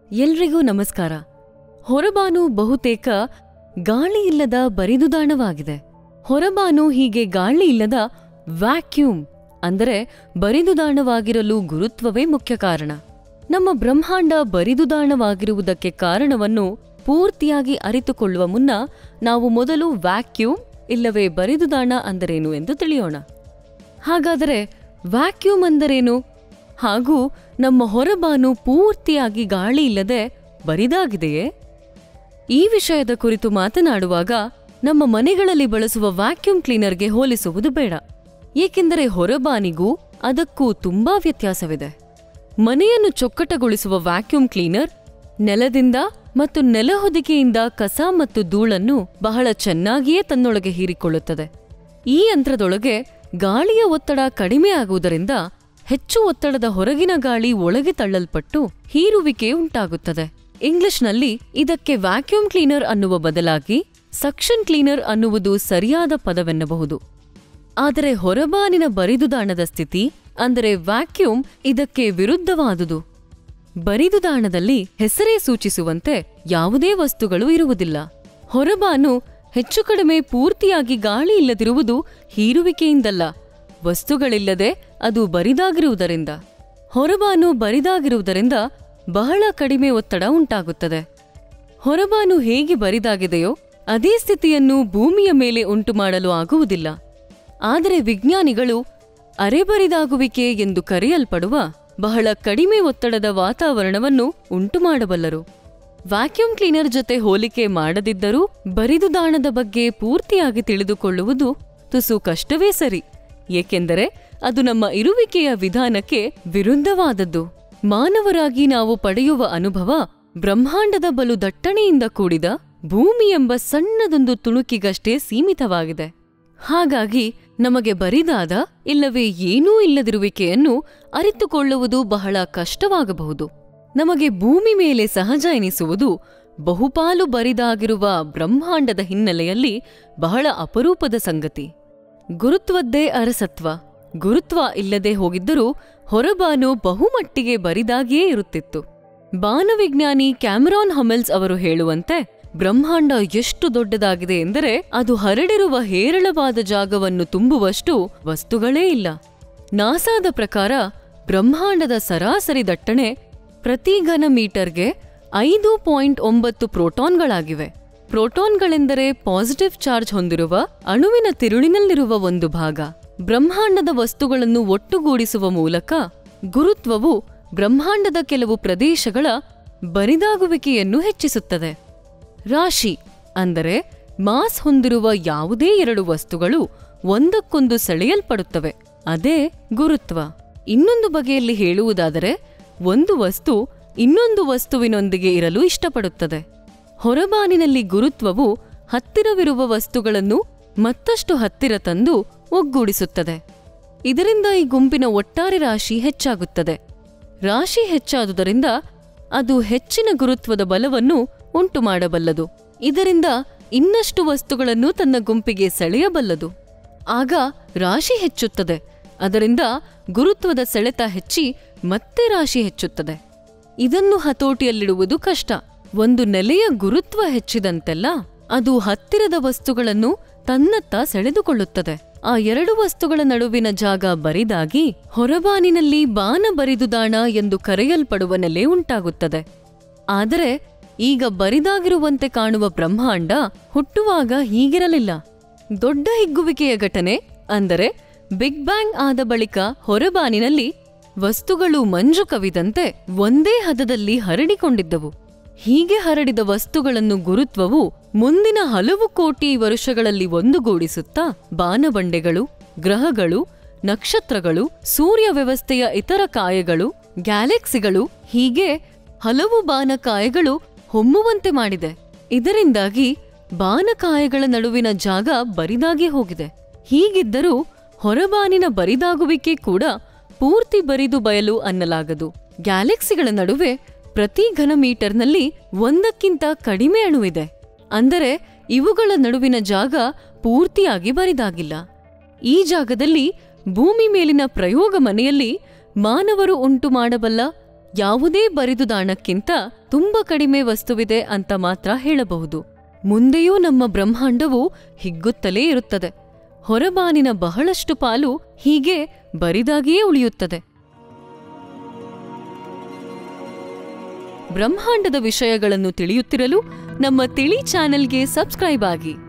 ಎಲ್ರಿಗೂ ನಮಸ್ಕಾರ ಹೊರಬಾನು ಬಹುತೇಕ ಗಾಳಿ ಇಲ್ಲದ ಬರಿದುದಾಣವಾಗಿದೆ ಹೊರಬಾನು ಹೀಗೆ ಗಾಳಿ ಇಲ್ಲದ ವ್ಯಾಕ್ಯೂಮ್ ಅಂದರೆ ಬರಿದುದಾಣವಾಗಿರಲು ಗುರುತ್ವವೇ ಮುಖ್ಯ ಕಾರಣ ನಮ್ಮ ಬ್ರಹ್ಮಾಂಡ ಬರಿದುದಾಣವಾಗಿರುವುದಕ್ಕೆ ಕಾರಣವನ್ನು ಪೂರ್ತಿಯಾಗಿ ಅರಿತುಕೊಳ್ಳುವ ಮುನ್ನ ನಾವು ಮೊದಲು ವ್ಯಾಕ್ಯೂಮ್ ಇಲ್ಲವೇ ಬರಿದುದಾಣ ಅಂದರೇನು ಎಂದು ತಿಳಿಯೋಣ ಹಾಗಾದರೆ ವ್ಯಾಕ್ಯೂಮ್ ಅಂದರೇನು ಹಾಗೂ ನಮ್ಮ ಹೊರಬಾನು ಪೂರ್ತಿಯಾಗಿ ಗಾಳಿ ಇಲ್ಲದೆ ಬರಿದಾಗಿದೆಯೇ ಈ ವಿಷಯದ ಕುರಿತು ಮಾತನಾಡುವಾಗ ನಮ್ಮ ಮನೆಗಳಲ್ಲಿ ಬಳಸುವ ವ್ಯಾಕ್ಯೂಮ್ ಕ್ಲೀನರ್ಗೆ ಹೋಲಿಸುವುದು ಬೇಡ ಏಕೆಂದರೆ ಹೊರಬಾನಿಗೂ ಅದಕ್ಕೂ ತುಂಬಾ ವ್ಯತ್ಯಾಸವಿದೆ ಮನೆಯನ್ನು ಚೊಕ್ಕಟಗೊಳಿಸುವ ವ್ಯಾಕ್ಯೂಮ್ ಕ್ಲೀನರ್ ನೆಲದಿಂದ ಮತ್ತು ನೆಲಹೊದಿಕೆಯಿಂದ ಕಸ ಮತ್ತು ಧೂಳನ್ನು ಬಹಳ ಚೆನ್ನಾಗಿಯೇ ತನ್ನೊಳಗೆ ಹೀರಿಕೊಳ್ಳುತ್ತದೆ ಈ ಯಂತ್ರದೊಳಗೆ ಗಾಳಿಯ ಒತ್ತಡ ಕಡಿಮೆ ಆಗುವುದರಿಂದ ಹೆಚ್ಚು ಒತ್ತಡದ ಹೊರಗಿನ ಗಾಳಿ ಒಳಗೆ ತಳ್ಳಲ್ಪಟ್ಟು ಹೀರುವಿಕೆ ಉಂಟಾಗುತ್ತದೆ ಇಂಗ್ಲಿಷ್ನಲ್ಲಿ ಇದಕ್ಕೆ ವ್ಯಾಕ್ಯೂಮ್ ಕ್ಲೀನರ್ ಅನ್ನುವ ಬದಲಾಗಿ ಸಕ್ಷನ್ ಕ್ಲೀನರ್ ಅನ್ನುವುದು ಸರಿಯಾದ ಪದವೆನ್ನಬಹುದು ಆದರೆ ಹೊರಬಾನಿನ ಬರಿದುದಾಣದ ಸ್ಥಿತಿ ಅಂದರೆ ವ್ಯಾಕ್ಯೂಮ್ ಇದಕ್ಕೆ ವಿರುದ್ಧವಾದುದು ಬರಿದುದಾಣದಲ್ಲಿ ಹೆಸರೇ ಸೂಚಿಸುವಂತೆ ಯಾವುದೇ ವಸ್ತುಗಳು ಇರುವುದಿಲ್ಲ ಹೊರಬಾನು ಹೆಚ್ಚು ಕಡಿಮೆ ಪೂರ್ತಿಯಾಗಿ ಗಾಳಿ ಇಲ್ಲದಿರುವುದು ಹೀರುವಿಕೆಯಿಂದಲ್ಲ ವಸ್ತುಗಳಿಲ್ಲದೆ ಅದು ಬರಿದಾಗಿರುವುದರಿಂದ ಹೊರಬಾನು ಬರಿದಾಗಿರುವುದರಿಂದ ಬಹಳ ಕಡಿಮೆ ಒತ್ತಡ ಉಂಟಾಗುತ್ತದೆ ಹೊರಬಾನು ಹೇಗೆ ಬರಿದಾಗಿದೆಯೋ ಅದೇ ಸ್ಥಿತಿಯನ್ನು ಭೂಮಿಯ ಮೇಲೆ ಉಂಟು ಮಾಡಲು ಆಗುವುದಿಲ್ಲ ಆದರೆ ವಿಜ್ಞಾನಿಗಳು ಅರೆಬರಿದಾಗುವಿಕೆ ಎಂದು ಕರೆಯಲ್ಪಡುವ ಬಹಳ ಕಡಿಮೆ ಒತ್ತಡದ ವಾತಾವರಣವನ್ನು ಉಂಟು ಮಾಡಬಲ್ಲರು ವ್ಯಾಕ್ಯೂಮ್ ಕ್ಲೀನರ್ ಜೊತೆ ಹೋಲಿಕೆ ಮಾಡದಿದ್ದರೂ ಬರಿದುದಾಣದ ಬಗ್ಗೆ ಪೂರ್ತಿಯಾಗಿ ತಿಳಿದುಕೊಳ್ಳುವುದು ತುಸು ಕಷ್ಟವೇ ಸರಿ ಏಕೆಂದರೆ ಅದು ನಮ್ಮ ಇರುವಿಕೆಯ ವಿಧಾನಕ್ಕೆ ವಿರುದ್ಧವಾದದ್ದು ಮಾನವರಾಗಿ ನಾವು ಪಡೆಯುವ ಅನುಭವ ಬ್ರಹ್ಮಾಂಡದ ಬಲು ದಟ್ಟಣೆಯಿಂದ ಕೂಡಿದ ಭೂಮಿ ಎಂಬ ಸಣ್ಣದೊಂದು ತುಣುಕಿಗಷ್ಟೇ ಸೀಮಿತವಾಗಿದೆ ಹಾಗಾಗಿ ನಮಗೆ ಬರಿದಾದ ಇಲ್ಲವೇ ಏನೂ ಇಲ್ಲದಿರುವಿಕೆಯನ್ನು ಅರಿತುಕೊಳ್ಳುವುದು ಬಹಳ ಕಷ್ಟವಾಗಬಹುದು ನಮಗೆ ಭೂಮಿ ಮೇಲೆ ಸಹಜ ಎನಿಸುವುದು ಬಹುಪಾಲು ಬರಿದಾಗಿರುವ ಬ್ರಹ್ಮಾಂಡದ ಹಿನ್ನೆಲೆಯಲ್ಲಿ ಬಹಳ ಅಪರೂಪದ ಸಂಗತಿ ಗುರುತ್ವದ್ದೇ ಅರಸತ್ವ ಗುರುತ್ವ ಇಲ್ಲದೆ ಹೋಗಿದ್ದರೂ ಹೊರಬಾನು ಬಹುಮಟ್ಟಿಗೆ ಬರಿದಾಗಿಯೇ ಇರುತ್ತಿತ್ತು ಬಾನವಿಜ್ಞಾನಿ ಕ್ಯಾಮರಾನ್ ಹಮೆಲ್ಸ್ ಅವರು ಹೇಳುವಂತೆ ಬ್ರಹ್ಮಾಂಡ ಎಷ್ಟು ದೊಡ್ಡದಾಗಿದೆ ಎಂದರೆ ಅದು ಹರಡಿರುವ ಹೇರಳವಾದ ಜಾಗವನ್ನು ತುಂಬುವಷ್ಟು ವಸ್ತುಗಳೇ ಇಲ್ಲ ನಾಸಾದ ಪ್ರಕಾರ ಬ್ರಹ್ಮಾಂಡದ ಸರಾಸರಿ ದಟ್ಟಣೆ ಪ್ರತಿ ಘನ ಮೀಟರ್ಗೆ ಐದು ಪಾಯಿಂಟ್ ಒಂಬತ್ತು ಪ್ರೋಟಾನ್ಗಳಾಗಿವೆ ಪ್ರೋಟಾನ್ಗಳೆಂದರೆ ಪಾಸಿಟಿವ್ ಚಾರ್ಜ್ ಹೊಂದಿರುವ ಅಣುವಿನ ತಿರುಳಿನಲ್ಲಿರುವ ಒಂದು ಭಾಗ ಬ್ರಹ್ಮಾಂಡದ ವಸ್ತುಗಳನ್ನು ಒಟ್ಟುಗೂಡಿಸುವ ಮೂಲಕ ಗುರುತ್ವವು ಬ್ರಹ್ಮಾಂಡದ ಕೆಲವು ಪ್ರದೇಶಗಳ ಬರಿದಾಗುವಿಕೆಯನ್ನು ಹೆಚ್ಚಿಸುತ್ತದೆ ರಾಶಿ ಅಂದರೆ ಮಾಸ್ ಹೊಂದಿರುವ ಯಾವುದೇ ಎರಡು ವಸ್ತುಗಳು ಒಂದಕ್ಕೊಂದು ಸೆಳೆಯಲ್ಪಡುತ್ತವೆ ಅದೇ ಗುರುತ್ವ ಇನ್ನೊಂದು ಬಗೆಯಲ್ಲಿ ಹೇಳುವುದಾದರೆ ಒಂದು ವಸ್ತು ಇನ್ನೊಂದು ವಸ್ತುವಿನೊಂದಿಗೆ ಇರಲು ಇಷ್ಟಪಡುತ್ತದೆ ಹೊರಬಾನಿನಲ್ಲಿ ಗುರುತ್ವವು ಹತ್ತಿರವಿರುವ ವಸ್ತುಗಳನ್ನು ಮತ್ತಷ್ಟು ಹತ್ತಿರ ತಂದು ಒಗ್ಗೂಡಿಸುತ್ತದೆ ಇದರಿಂದ ಈ ಗುಂಪಿನ ಒಟ್ಟಾರೆ ರಾಶಿ ಹೆಚ್ಚಾಗುತ್ತದೆ ರಾಶಿ ಹೆಚ್ಚಾದುದರಿಂದ ಅದು ಹೆಚ್ಚಿನ ಗುರುತ್ವದ ಬಲವನ್ನು ಉಂಟು ಮಾಡಬಲ್ಲದು ಇದರಿಂದ ಇನ್ನಷ್ಟು ವಸ್ತುಗಳನ್ನು ತನ್ನ ಗುಂಪಿಗೆ ಸೆಳೆಯಬಲ್ಲದು ಆಗ ರಾಶಿ ಹೆಚ್ಚುತ್ತದೆ ಅದರಿಂದ ಗುರುತ್ವದ ಸೆಳೆತ ಹೆಚ್ಚಿ ಮತ್ತೆ ರಾಶಿ ಹೆಚ್ಚುತ್ತದೆ ಇದನ್ನು ಹತೋಟಿಯಲ್ಲಿಡುವುದು ಕಷ್ಟ ಒಂದು ನೆಲೆಯ ಗುರುತ್ವ ಹೆಚ್ಚಿದಂತೆಲ್ಲ ಅದು ಹತ್ತಿರದ ವಸ್ತುಗಳನ್ನು ತನ್ನತ್ತ ಸೆಳೆದುಕೊಳ್ಳುತ್ತದೆ ಆ ಎರಡು ವಸ್ತುಗಳ ನಡುವಿನ ಜಾಗ ಬರಿದಾಗಿ ಹೊರಬಾನಿನಲ್ಲಿ ಬಾನ ಬರಿದುದಾಣ ಎಂದು ಕರೆಯಲ್ಪಡುವ ನೆಲೆ ಉಂಟಾಗುತ್ತದೆ ಆದರೆ ಈಗ ಬರಿದಾಗಿರುವಂತೆ ಕಾಣುವ ಬ್ರಹ್ಮಾಂಡ ಹುಟ್ಟುವಾಗ ಹೀಗಿರಲಿಲ್ಲ ದೊಡ್ಡ ಹಿಗ್ಗುವಿಕೆಯ ಘಟನೆ ಅಂದರೆ ಬಿಗ್ ಬ್ಯಾಂಗ್ ಆದ ಬಳಿಕ ಹೊರಬಾನಿನಲ್ಲಿ ವಸ್ತುಗಳು ಮಂಜು ಕವಿದಂತೆ ಒಂದೇ ಹದದಲ್ಲಿ ಹರಡಿಕೊಂಡಿದ್ದವು ಹೀಗೆ ಹರಡಿದ ವಸ್ತುಗಳನ್ನು ಗುರುತ್ವವು ಮುಂದಿನ ಹಲವು ಕೋಟಿ ವರ್ಷಗಳಲ್ಲಿ ಒಂದುಗೂಡಿಸುತ್ತಾ ಬಾನಬಂಡೆಗಳು ಗ್ರಹಗಳು ನಕ್ಷತ್ರಗಳು ಸೂರ್ಯ ವ್ಯವಸ್ಥೆಯ ಇತರ ಕಾಯಗಳು ಗ್ಯಾಲೆಕ್ಸಿಗಳು ಹೀಗೆ ಹಲವು ಬಾನಕಾಯಗಳು ಹೊಮ್ಮುವಂತೆ ಮಾಡಿದೆ ಇದರಿಂದಾಗಿ ಬಾನಕಾಯಗಳ ನಡುವಿನ ಜಾಗ ಬರಿದಾಗಿ ಹೋಗಿದೆ ಹೀಗಿದ್ದರೂ ಹೊರಬಾನಿನ ಬರಿದಾಗುವಿಕೆ ಕೂಡ ಪೂರ್ತಿ ಬರಿದು ಬಯಲು ಅನ್ನಲಾಗದು ಗ್ಯಾಲೆಕ್ಸಿಗಳ ನಡುವೆ ಪ್ರತಿ ಘನ ಮೀಟರ್ನಲ್ಲಿ ಒಂದಕ್ಕಿಂತ ಕಡಿಮೆ ಅಣುವಿದೆ ಅಂದರೆ ಇವುಗಳ ನಡುವಿನ ಜಾಗ ಪೂರ್ತಿಯಾಗಿ ಬರಿದಾಗಿಲ್ಲ ಈ ಜಾಗದಲ್ಲಿ ಭೂಮಿ ಮೇಲಿನ ಪ್ರಯೋಗ ಮನೆಯಲ್ಲಿ ಮಾನವರು ಉಂಟು ಮಾಡಬಲ್ಲ ಯಾವುದೇ ಬರಿದುದಾಣಕ್ಕಿಂತ ತುಂಬ ಕಡಿಮೆ ವಸ್ತುವಿದೆ ಅಂತ ಮಾತ್ರ ಹೇಳಬಹುದು ಮುಂದೆಯೂ ನಮ್ಮ ಬ್ರಹ್ಮಾಂಡವು ಹಿಗ್ಗುತ್ತಲೇ ಇರುತ್ತದೆ ಹೊರಬಾನಿನ ಬಹಳಷ್ಟು ಪಾಲು ಹೀಗೆ ಬರಿದಾಗಿಯೇ ಉಳಿಯುತ್ತದೆ ಬ್ರಹ್ಮಾಂಡದ ವಿಷಯಗಳನ್ನು ತಿಳಿಯುತ್ತಿರಲು ನಮ್ಮ ತಿಳಿ ಚಾನೆಲ್ಗೆ ಸಬ್ಸ್ಕ್ರೈಬ್ ಆಗಿ